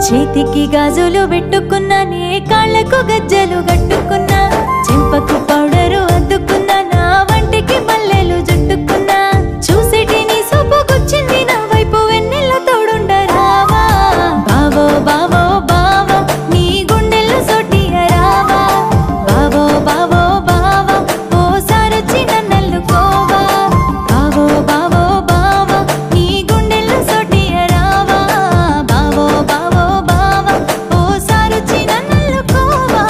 చేతికి గాజులు పెట్టుకున్నానే కాళ్ళకు గజ్జలు కట్టుకున్నా చెంపకు పౌడరు అద్దుకున్నా నా వంటికి మల్లెలు జుట్టుకున్నా చూసేటి నీ సొప్పుకొచ్చింది నా వైపు వెన్నెల తోడుండరావా బావో బావో బావో నీ గుండెల్లో సొట్టియ రావా బావో బావో బావో ఓసారొచ్చి నన్నెల్లుకోవా బావో బావో బావో నీ గుండెల్లో సొట్టియ రావా బావో బావో బావో ఓసారొచ్చి నన్నెల్లుకోవా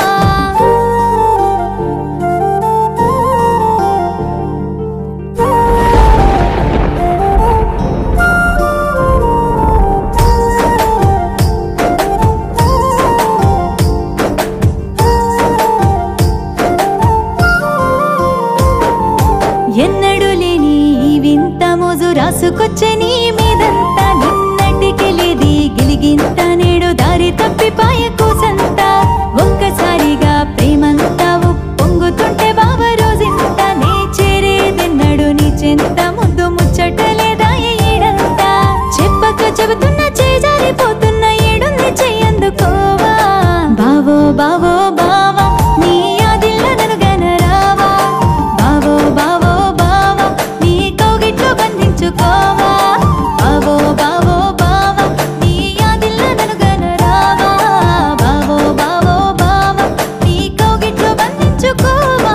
ఎన్నడు లేని ఈ వింత మోజు రాసుకొచ్చే నీ మీదంతా నిన్నటికెళ్ళేది గిలిగింత నేడు దారి తప్పిపాయ కూసంత ఒక్కసారిగా ప్రేమంతా పొంగుతుంటే బావ రోజంతా నే చేరేదెన్నడు నీ చెంత ముద్దు ముచ్చటలేదా ఏడంతా చెప్పక చెబుతున్న చేజారిపోతున్న ఏడుంది చెయ్యందుకోవా బావో బావో బావా నీ ఆదిల్లో నన్ను గనరావా బావో బావో బావా నీ కౌగిట్లో బంధించుకోవా బావో బావో బావా నీ ఆదిల్లో నన్ను గనరావా బావో బావో బావా నీ కౌగిట్లో బంధించుకోవా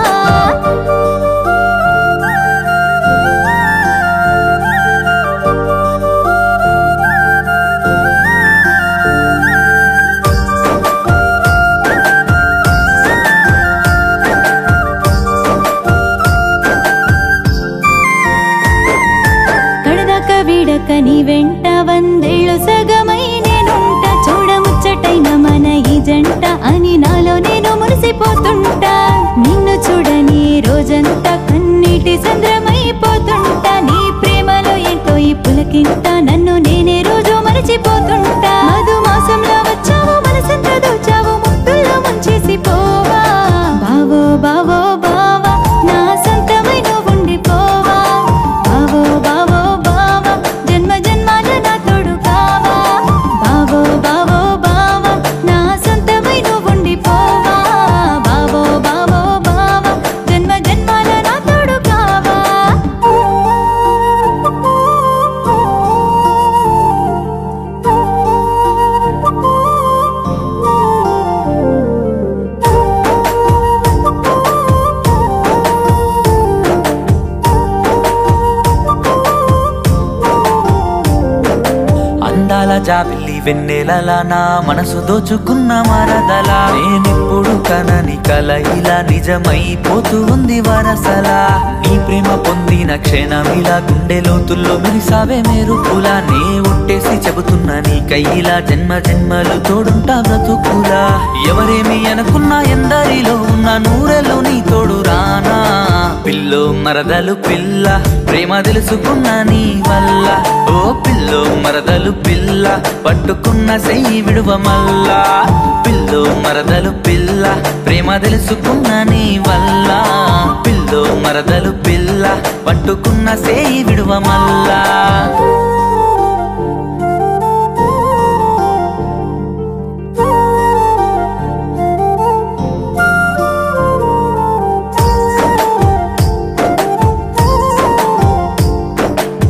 కడదాక వీడక నీ వెంట వందేళ్ళు సగమై నేనుంట చూడముచ్చటైన మన ఈ జంట అని నాలో నేను మురిసిపోతుంటా నిన్ను చూడని రోజంతా కన్నీటి సంద్రమైపోతుంటా నీ ప్రేమలో ఏంటో ఈ పులకింత నన్ను నేనే రోజు మరచిపోతుంటా మధు మాసంలో వచ్చావు మనసంతా దోచావు ముద్దుల్లో ముంచేసి పోవా బావో బావో బావా నా సొంతమై నువ్వు ఉండిపోవా బావో బావో బావా జన్మ జన్మాల నా తోడు కావా బావో బావో బావా నా సొంతమై నువ్వు ఉండిపోవా బావో బావో బావా జన్మ జన్మాల నా తోడు కావా అందాల జాబిల్లి వెన్నెలలా నా మనసు దోచుకున్న మరదలా నేనిప్పుడు కనని కల ఇలా నిజమైపోతూ ఉంది వరసలా నీ ప్రేమ పొందిన క్షణమిలా గుండె లోతుల్లో మెరిసావే మెరుపులా నే ఒట్టేసి చెబుతున్నా నీ కయ్యిలా జన్మ జన్మలు తోడుంటా బ్రతుకులా ఎవరేమి అనుకున్నా ఎందరిలో ఉన్న నూరెలు నీ తోడు రానా పిల్లో మరదలు పిల్ల ప్రేమ తెలుసుకున్న నీ వల్ల ఓ పిల్లో మరదలు పిల్ల పట్టుకున్న సెయ్యి విడువ మల్లా పిల్లో మరదలు పిల్ల ప్రేమ తెలుసుకున్న నీ వల్ల పిల్లో మరదలు పిల్ల పట్టుకున్న సెయ్యి విడువ మల్లా